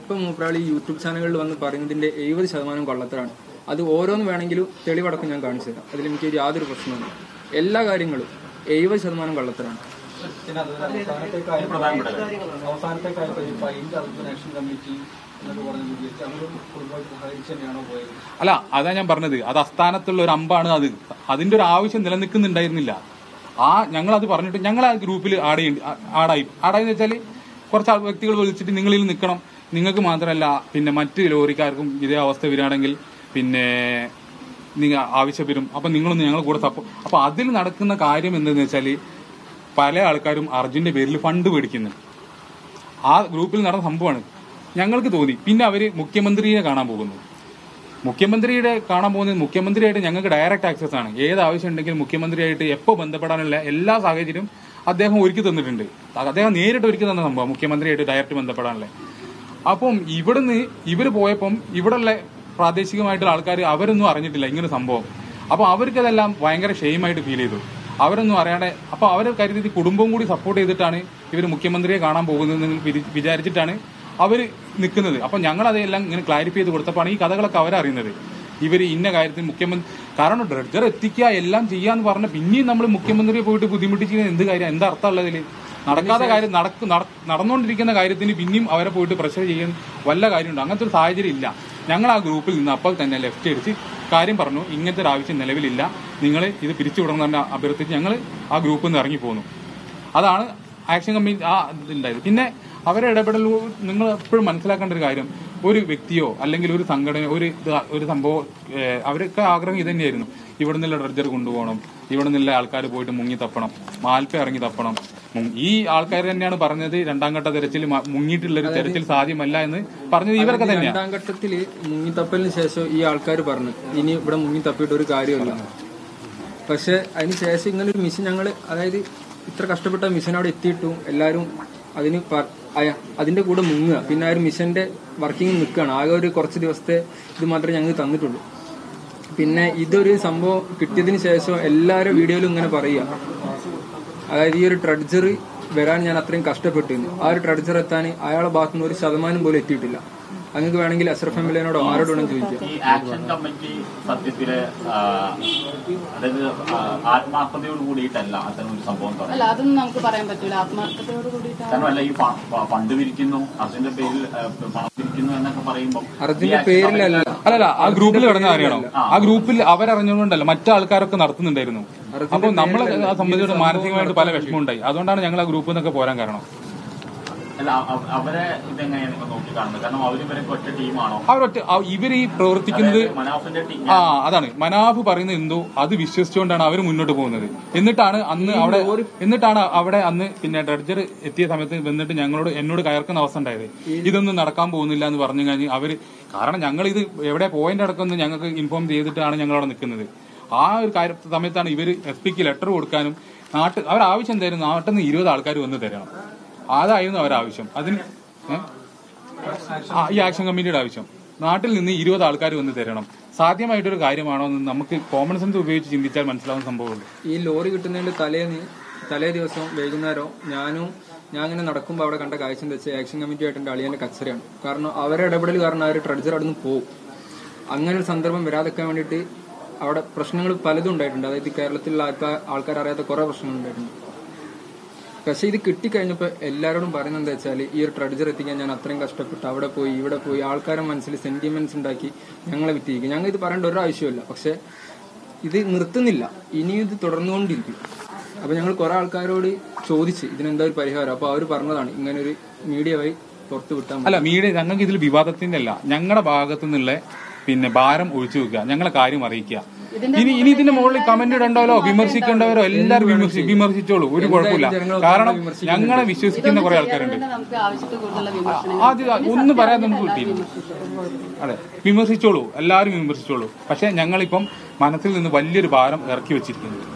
ഇപ്പം മൂപ്പരാൾ ഈ യൂട്യൂബ് ചാനലുകളിൽ വന്ന് പറയുന്നതിന്റെ എഴുപത് ശതമാനം കൊള്ളത്തരാണ് അത് ഓരോന്ന് വേണമെങ്കിലും തെളിവടക്കം ഞാൻ കാണിച്ചു തരാം അതിൽ എനിക്ക് യാതൊരു പ്രശ്നവുമില്ല എല്ലാ കാര്യങ്ങളും എഴുപത് ശതമാനം കള്ളത്തരാണ് പിന്നെ അതുപോലെ അവസാനത്തെ കാര്യം അവസാനത്തെ കാര്യത്തിൽ ഈ പൈൻ്റെ അർബൻ ആക്ഷൻ കമ്മിറ്റി എന്നൊക്കെ പറഞ്ഞ വിജയിച്ച് അവരും കുടുംബമായിട്ട് സഹകരിച്ച് തന്നെയാണോ പോയത് അല്ല അതാ ഞാൻ പറഞ്ഞത് അത് അസ്ഥാനത്തുള്ള ഒരു അമ്പാണ് അത് അതിന്റെ ഒരു ആവശ്യം നിലനിൽക്കുന്നുണ്ടായിരുന്നില്ല ആ ഞങ്ങൾ അത് പറഞ്ഞിട്ട് ഞങ്ങൾ ആ ഗ്രൂപ്പിൽ ആഡ് ചെയ്യേണ്ടി ആടായി ആടായി വെച്ചാൽ കുറച്ച് ആൾ- വ്യക്തികൾ വിളിച്ചിട്ട് നിങ്ങളിൽ നിൽക്കണം നിങ്ങൾക്ക് മാത്രമല്ല പിന്നെ മറ്റ് ലോറിക്കാർക്കും ഇതേ അവസ്ഥ വരികയാണെങ്കിൽ പിന്നെ നിങ്ങൾ ആവശ്യപ്പെടും അപ്പം നിങ്ങളൊന്ന് ഞങ്ങൾ കൂടെ സപ്പോ അപ്പൊ അതിൽ നടക്കുന്ന കാര്യം എന്തെന്ന് വെച്ചാൽ പല ആൾക്കാരും അർജുന്റെ പേരിൽ ഫണ്ട് മേടിക്കുന്നു ആ ഗ്രൂപ്പിൽ നടന്ന സംഭവമാണ് ഞങ്ങൾക്ക് തോന്നി പിന്നെ അവര് മുഖ്യമന്ത്രിയെ കാണാൻ പോകുന്നു മുഖ്യമന്ത്രിയുടെ കാണാൻ പോകുന്നത് മുഖ്യമന്ത്രിയായിട്ട് ഞങ്ങൾക്ക് ഡയറക്റ്റ് ആക്സസ് ആണ് ഏത് ആവശ്യം ഉണ്ടെങ്കിലും മുഖ്യമന്ത്രിയായിട്ട് എപ്പോൾ ബന്ധപ്പെടാനുള്ള എല്ലാ സാഹചര്യവും അദ്ദേഹം ഒരുക്കി തന്നിട്ടുണ്ട് അദ്ദേഹം നേരിട്ട് ഒരുക്കി തന്ന സംഭവം മുഖ്യമന്ത്രിയായിട്ട് ഡയറക്റ്റ് ബന്ധപ്പെടാനുള്ള അപ്പം ഇവിടുന്ന് ഇവർ പോയപ്പം ഇവിടെയുള്ള പ്രാദേശികമായിട്ടുള്ള ആൾക്കാർ അവരൊന്നും അറിഞ്ഞിട്ടില്ല ഇങ്ങനെ സംഭവം അപ്പോൾ അവർക്കതെല്ലാം ഭയങ്കര ഷെയിമായിട്ട് ഫീൽ ചെയ്തു അവരൊന്നും അറിയാതെ അപ്പോൾ അവർ കരുതി കുടുംബം കൂടി സപ്പോർട്ട് ചെയ്തിട്ടാണ് ഇവർ മുഖ്യമന്ത്രിയെ കാണാൻ പോകുന്നതെന്ന് വിരി- വിചാരിച്ചിട്ടാണ് അവർ നിൽക്കുന്നത് അപ്പം ഞങ്ങൾ അതെല്ലാം ഇങ്ങനെ ക്ലാരിഫൈ ചെയ്ത് കൊടുത്തപ്പോഴാണ് ഈ കഥകളൊക്കെ അവരറിയുന്നത് ഇവർ ഇന്ന കാര്യത്തിൽ മുഖ്യമന്ത്രി കാരണം ഡ്രഡ്ജർ എത്തിക്കുക എല്ലാം ചെയ്യാന്ന് പറഞ്ഞ പിന്നെയും നമ്മൾ മുഖ്യമന്ത്രിയെ പോയിട്ട് ബുദ്ധിമുട്ടിച്ചിരിക്കുന്നത് എന്ത് കാര്യം എന്താ അർത്ഥമുള്ളതിൽ നടക്കാത്ത കാര്യം നടക്ക് നട- നടന്നുകൊണ്ടിരിക്കുന്ന കാര്യത്തിന് പിന്നെയും അവരെ പോയിട്ട് പ്രഷർ ചെയ്യാൻ വല്ല കാര്യമുണ്ട് അങ്ങനത്തെ ഒരു സാഹചര്യം ഇല്ല ഞങ്ങൾ ആ ഗ്രൂപ്പിൽ നിന്ന് അപ്പോൾ തന്നെ ലെഫ്റ്റ് അടിച്ച് കാര്യം പറഞ്ഞു ഇങ്ങനത്തെ ഒരു ആവശ്യം നിലവിലില്ല നിങ്ങൾ ഇത് പിരിച്ചുവിടണം എന്ന് പറഞ്ഞ് അഭ്യർത്ഥിച്ച് ഞങ്ങൾ ആ ഗ്രൂപ്പിൽ നിന്ന് ഇറങ്ങി പോന്നു അതാണ് ആക്ഷൻ കമ്മിറ്റി ആ ഇതുണ്ടായത് പിന്നെ അവരെ ഇടപെടൽ നിങ്ങൾ എപ്പോഴും മനസ്സിലാക്കേണ്ട ഒരു കാര്യം ഒരു വ്യക്തിയോ അല്ലെങ്കിൽ ഒരു സംഘടന ഒരു ഇത് ഒരു സംഭവം ഏഹ്, അവരൊക്കെ ആഗ്രഹം ഇത് തന്നെയായിരുന്നു ഇവിടെ നിന്നുള്ള ഡ്രഡ്ജർ കൊണ്ടുപോകണം ഇവിടെ നിന്നുള്ള ആൾക്കാർ പോയിട്ട് മുങ്ങി തപ്പണം മാൽപ്പ ഇറങ്ങി തപ്പണം മുങ്ങി- ഈ ആൾക്കാർ തന്നെയാണ് പറഞ്ഞത് രണ്ടാം ഘട്ട തെരച്ചിൽ മ- മുങ്ങിയിട്ടുള്ള ഒരു തെരച്ചിൽ സാധ്യമല്ല എന്ന് പറഞ്ഞത് ഇവരൊക്കെ തന്നെയാണ് രണ്ടാം ഘട്ടത്തിൽ മുങ്ങിത്തപ്പലിന് ശേഷം ഈ ആൾക്കാർ പറഞ്ഞു ഇനി ഇവിടെ മുങ്ങിത്തപ്പിയിട്ട് ഒരു കാര്യമില്ല പക്ഷെ അതിന് ശേഷം ഇങ്ങനെ ഒരു മിഷൻ ഞങ്ങൾ അതായത് ഇത്ര കഷ്ടപ്പെട്ട മിഷൻ അവിടെ എത്തിയിട്ടും എല്ലാവരും അതിന് പ- അയ- അതിന്റെ കൂടെ മുങ്ങുക പിന്നെ ആ ഒരു മിഷന്റെ വർക്കിംഗ് നിൽക്കുകയാണ് ആകെ ഒരു കുറച്ച് ദിവസത്തെ ഇത് മാത്രമേ ഞങ്ങൾക്ക് തന്നിട്ടുള്ളൂ പിന്നെ ഇതൊരു സംഭവം കിട്ടിയതിന് ശേഷം എല്ലാവരും വീഡിയോയിലും ഇങ്ങനെ പറയുക അതായത് ഈ ഒരു ട്രഡ്ജർ വരാൻ ഞാൻ അത്രയും കഷ്ടപ്പെട്ടിരുന്നു ആ ഒരു ട്രഡ്ജർ എത്താൻ അയാളെ ഭാഗത്തുനിന്ന് ഒരു ശതമാനം പോലും എത്തിയിട്ടില്ല അങ്ങക്ക് വേണമെങ്കിൽ അഷ്റഫ് എം എൽ എനോടോ ആരോട് വേണം ചോദിക്കാം ഈ ആക്ഷൻ കമ്മിറ്റി സത്യത്തില് ആ, അതായത് ആ, ആത്മാർത്ഥതയോട് കൂടിയിട്ടല്ല അത്തരം ഒരു സംഭവം തുടങ്ങി അല്ല അതൊന്നും നമുക്ക് പറയാൻ പറ്റൂല ആത്മാർത്ഥതയോട് കൂടിയിട്ടാണ് കാരണം അല്ല ഈ ഫ- ഫ- ഫണ്ട് പിരിക്കുന്നു അതിന്റെ പേരിൽ ആ, പണം പിരിക്കുന്നു എന്നൊക്കെ പറയുമ്പോൾ അർജുന്റെ പേരിലല്ല അല്ലല്ല ആ ഗ്രൂപ്പിൽ കിടന്ന അറിയണോ ആ ഗ്രൂപ്പിൽ അവരറിഞ്ഞുകൊണ്ടല്ല മറ്റു ആൾക്കാരൊക്കെ നടത്തുന്നുണ്ടായിരുന്നു അപ്പൊ നമ്മളെ സംബന്ധിച്ചിട്ട് മാനസികമായിട്ട് പല വിഷമം ഉണ്ടായി അതുകൊണ്ടാണ് ഞങ്ങൾ ആ ഗ്രൂപ്പിൽ നിന്നൊക്കെ പോരാൻ കാരണം അല്ല അവ- അവരെ ഇതെങ്ങനെയാണ് നിങ്ങൾ നോക്കി കാണുന്നത് കാരണം അവർ ഇവരൊക്കെ ഒറ്റ ടീമാണോ അവരൊറ്റ ഇവർ ഈ പ്രവർത്തിക്കുന്നത് മനാഫിന്റെ ടീം ആ അതാണ് മനാഫ് പറയുന്നത് എന്തോ അത് വിശ്വസിച്ചുകൊണ്ടാണ് അവർ മുന്നോട്ട് പോകുന്നത് എന്നിട്ടാണ് അന്ന് അവിടെ എന്നിട്ടാണ് അവിടെ അന്ന് പിന്നെ ഡ്രഡ്ജർ എത്തിയ സമയത്ത് വന്നിട്ട് ഞങ്ങളോട് എന്നോട് കയർക്കുന്ന അവസ്ഥ ഉണ്ടായത് ഇതൊന്നും നടക്കാൻ പോകുന്നില്ല എന്ന് പറഞ്ഞു കഴിഞ്ഞ് അവര് കാരണം ഞങ്ങൾ ഇത് എവിടെ പോയിന്റ് അടക്കം ഞങ്ങൾക്ക് ഇൻഫോം ചെയ്തിട്ടാണ് ഞങ്ങൾ അവിടെ നിൽക്കുന്നത് ആ ഒരു കാര്യ സമയത്താണ് ഇവര് എസ് പിക്ക് ലെറ്റർ കൊടുക്കാനും നാട്ട് അവർ ആവശ്യം എന്തായിരുന്നു നാട്ടിൽ നിന്ന് ഇരുപത് ആൾക്കാർ വന്ന് തരണം അതായിരുന്നു അവരാവശ്യം അതിന് ഏഹ് ആ, ഈ ആക്ഷൻ കമ്മിറ്റിയുടെ ആവശ്യം നാട്ടിൽ നിന്ന് ഇരുപത് ആൾക്കാർ വന്ന് തരണം സാധ്യമായിട്ടൊരു കാര്യമാണോ എന്ന് നമുക്ക് കോമൺ സെൻസ് ഉപയോഗിച്ച് ചിന്തിച്ചാൽ മനസ്സിലാവുന്ന സംഭവമുണ്ട് ഈ ലോറി കിട്ടുന്നതിന്റെ തലേന്ന് തലേ ദിവസം വൈകുന്നേരം ഞാനും ഞാൻ ഇങ്ങനെ നടക്കുമ്പോൾ അവിടെ കണ്ട കാഴ്ച എന്താ വെച്ചാൽ ആക്ഷൻ കമ്മിറ്റി ആയിട്ട് എൻ്റെ അളിയന്റെ കച്ചറയാണ് കാരണം അവരെ ഇടപെടൽ കാരണം ആ ഒരു ട്രഡ്ജർ അവിടെ നിന്ന് പോകും അങ്ങനെ ഒരു സന്ദർഭം വരാതെക്കാൻ വേണ്ടിയിട്ട് അവിടെ പ്രശ്നങ്ങൾ പലതും ഉണ്ടായിട്ടുണ്ട് അതായത് കേരളത്തിലുള്ള ആൾക്കാർ ആൾക്കാർ അറിയാത്ത കുറെ പ്രശ്നങ്ങൾ ഉണ്ടായിട്ടുണ്ട് പക്ഷെ ഇത് കിട്ടിക്കഴിഞ്ഞപ്പോൾ എല്ലാവരോടും പറയുന്നത് എന്താ വെച്ചാൽ ഈ ഒരു ട്രഡ്ജർ എത്തിക്കാൻ ഞാൻ അത്രയും കഷ്ടപ്പെട്ട് അവിടെ പോയി ഇവിടെ പോയി ആൾക്കാരെ മനസ്സിൽ സെന്റിമെന്റ്സ് ഉണ്ടാക്കി ഞങ്ങളെ വിറ്റിരിക്കും ഞങ്ങൾ ഇത് പറയേണ്ട ഒരു ആവശ്യമില്ല പക്ഷെ ഇത് നിർത്തുന്നില്ല ഇനിയും ഇത് തുടർന്നുകൊണ്ടിരിക്കും അപ്പൊ ഞങ്ങൾ കുറെ ആൾക്കാരോട് ചോദിച്ച് ഇതിനെന്താ ഒരു പരിഹാരം അപ്പൊ അവർ പറഞ്ഞതാണ് ഇങ്ങനെ ഒരു മീഡിയ വഴി പുറത്തു വിട്ടാൽ മതി അല്ല മീഡിയ ഞങ്ങൾക്ക് ഇതിൽ വിവാദത്തിന്റെ അല്ല ഞങ്ങളുടെ ഭാഗത്തു നിന്നുള്ള പിന്നെ ഭാരം ഒഴിച്ചു വെക്കുക ഞങ്ങളെ കാര്യം അറിയിക്കുക ഇനി ഇനി ഇതിന്റെ മുകളിൽ കമന്റ് ഇടണ്ടവരോ വിമർശിക്കേണ്ടവരോ എല്ലാവരും വിമർശി വിമർശിച്ചോളൂ ഒരു കുഴപ്പമില്ല കാരണം ഞങ്ങളെ വിശ്വസിക്കുന്ന കുറെ ആൾക്കാരുണ്ട് തന്നെ നമുക്ക് ആവശ്യത്തിൽ കൂടുതലുള്ള വിമർശനങ്ങൾ ആദ്യം ഒന്നും പറയാൻ നമുക്ക് കിട്ടിയില്ല അതെ വിമർശിച്ചോളൂ എല്ലാവരും വിമർശിച്ചോളൂ പക്ഷെ ഞങ്ങളിപ്പം മനസ്സിൽ നിന്ന് വലിയൊരു ഭാരം ഇറക്കി വെച്ചിരിക്കുന്നത്